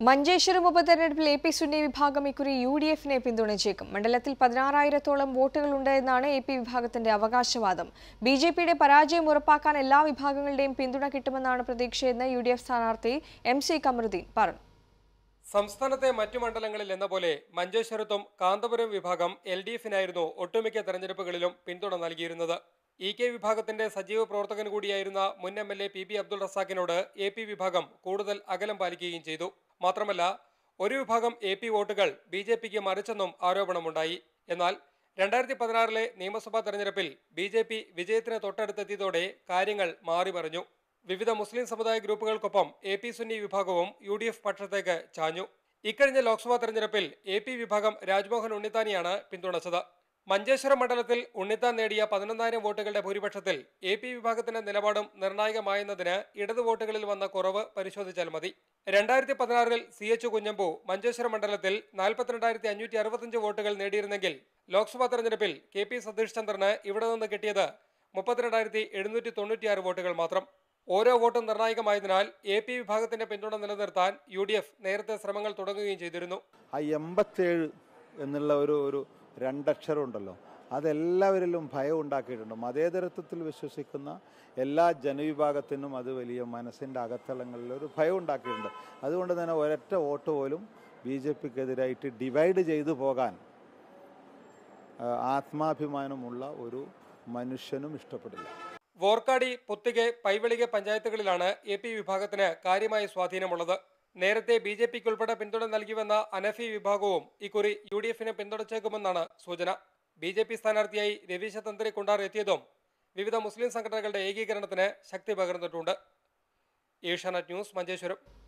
മഞ്ചേശ്വരം ഉപതെരഞ്ഞെടുപ്പിൽ A P Sunni വിഭാഗം ഇക്കുറി യു ഡി എഫിനെ പിന്തുണച്ചേക്കും മണ്ഡലത്തിൽ പതിനാറായിരത്തോളം വോട്ടുകളുണ്ട് എന്നാണ് എ പി വിഭാഗത്തിന്റെ അവകാശവാദം ബി ജെ പിയുടെ പരാജയം ഉറപ്പാക്കാൻ എല്ലാ വിഭാഗങ്ങളുടെയും പിന്തുണ കിട്ടുമെന്നാണ് പ്രതീക്ഷയെന്ന് യു ഡി എഫ് സ്ഥാനാർത്ഥി എം സി കമറുദ്ദീൻ പറഞ്ഞു സംസ്ഥാനത്തെ മറ്റു മണ്ഡലങ്ങളിൽ എന്ന പോലെ മഞ്ചേശ്വരത്തും കാന്തപുരം വിഭാഗം എൽ ഡി എഫിനായിരുന്നു ഒട്ടുമിക്ക തെരഞ്ഞെടുപ്പുകളിലും പിന്തുണ നൽകിയിരുന്നത് ഇ കെ വിഭാഗത്തിന്റെ സജീവ പ്രവർത്തകൻ കൂടിയായിരുന്ന മുൻ M L A P B Abdul റസാഖിനോട് എ പി വിഭാഗം കൂടുതൽ അകലം പാലിക്കുകയും ചെയ്തു മാത്രമല്ല ഒരു വിഭാഗം എ പി വോട്ടുകൾ ബി ജെ പിക്ക് മറിച്ചെന്നും ആരോപണമുണ്ടായി എന്നാൽ രണ്ടായിരത്തി പതിനാറിലെ നിയമസഭാ തെരഞ്ഞെടുപ്പിൽ ബി ജെ പി വിജയത്തിന് തൊട്ടടുത്തെത്തിയതോടെ കാര്യങ്ങൾ മാറി മറിഞ്ഞു വിവിധ മുസ്ലിം സമുദായ ഗ്രൂപ്പുകൾക്കൊപ്പം എ പി സുന്നി വിഭാഗവും യു ഡി എഫ് പക്ഷത്തേക്ക് ചാഞ്ഞു ഇക്കഴിഞ്ഞ ലോക്സഭാ തെരഞ്ഞെടുപ്പിൽ എ പി വിഭാഗം രാജ്മോഹൻ ഉണ്ണിത്താനിയാണ് പിന്തുണച്ചത് മഞ്ചേശ്വരം മണ്ഡലത്തിൽ ഉണ്ണിത്താൻ നേടിയ പതിനൊന്നായിരം വോട്ടുകളുടെ ഭൂരിപക്ഷത്തിൽ എ പി വിഭാഗത്തിന്റെ നിലപാടും നിർണായകമായെന്നതിന് ഇടതു വോട്ടുകളിൽ വന്ന കുറവ് പരിശോധിച്ചാൽ മതി രണ്ടായിരത്തി പതിനാറിൽ സി എച്ച് കുഞ്ഞമ്പു മഞ്ചേശ്വരം മണ്ഡലത്തിൽ നാൽപ്പത്തിരണ്ടായിരത്തി അഞ്ഞൂറ്റി അറുപത്തഞ്ച് വോട്ടുകൾ നേടിയിരുന്നെങ്കിൽ ലോക്സഭാ തെരഞ്ഞെടുപ്പിൽ കെ പി സതീഷ് ചന്ദ്രന് ഇവിടെ നിന്ന് കിട്ടിയത് മുപ്പത്തിരണ്ടായിരത്തി എഴുന്നൂറ്റി തൊണ്ണൂറ്റിയാറ് വോട്ടുകൾ മാത്രം ഓരോ വോട്ടും നിർണായകമായതിനാൽ എ പി വിഭാഗത്തിന്റെ പിന്തുണ നിലനിർത്താൻ യു ഡി എഫ് നേരത്തെ ശ്രമങ്ങൾ തുടങ്ങുകയും ചെയ്തിരുന്നു ആ എൺപത്തേഴ് എന്നുള്ള ഒരു ഒരു രണ്ടക്ഷരം ഉണ്ടല്ലോ അതെല്ലാവരിലും ഭയം ഉണ്ടാക്കിയിട്ടുണ്ട് മതേതരത്വത്തിൽ വിശ്വസിക്കുന്ന എല്ലാ ജനവിഭാഗത്തിനും അത് വലിയ മനസ്സിൻ്റെ അകത്തളങ്ങളിൽ ഒരു ഭയം ഉണ്ടാക്കിയിട്ടുണ്ട് അതുകൊണ്ട് തന്നെ ഒരൊറ്റ വോട്ട് പോലും ബി ജെ പിക്കെതിരായിട്ട് ഡിവൈഡ് ചെയ്തു പോകാൻ ആ, ആത്മാഭിമാനമുള്ള ഒരു മനുഷ്യനും ഇഷ്ടപ്പെടില്ല വോർക്കാടി പുത്തികെ പൈവളികെ പഞ്ചായത്തുകളിലാണ് എ പി വിഭാഗത്തിന് കാര്യമായ സ്വാധീനമുള്ളത് നേരത്തെ ബി ജെ പിക്ക് ഉൾപ്പെടെ പിന്തുണ നൽകിവന്ന അനഫി വിഭാഗവും ഇക്കുറി യു ഡി എഫിനെ പിന്തുണച്ചേക്കുമെന്നാണ് സൂചന ബി ജെ പി സ്ഥാനാർത്ഥിയായി രവീശ തന്ത്രി കുണ്ടാർ എത്തിയതും വിവിധ മുസ്ലിം സംഘടനകളുടെ ഏകീകരണത്തിന് ശക്തി പകർന്നിട്ടുണ്ട് ഏഷ്യാനെറ്റ് ന്യൂസ് മഞ്ചേശ്വരം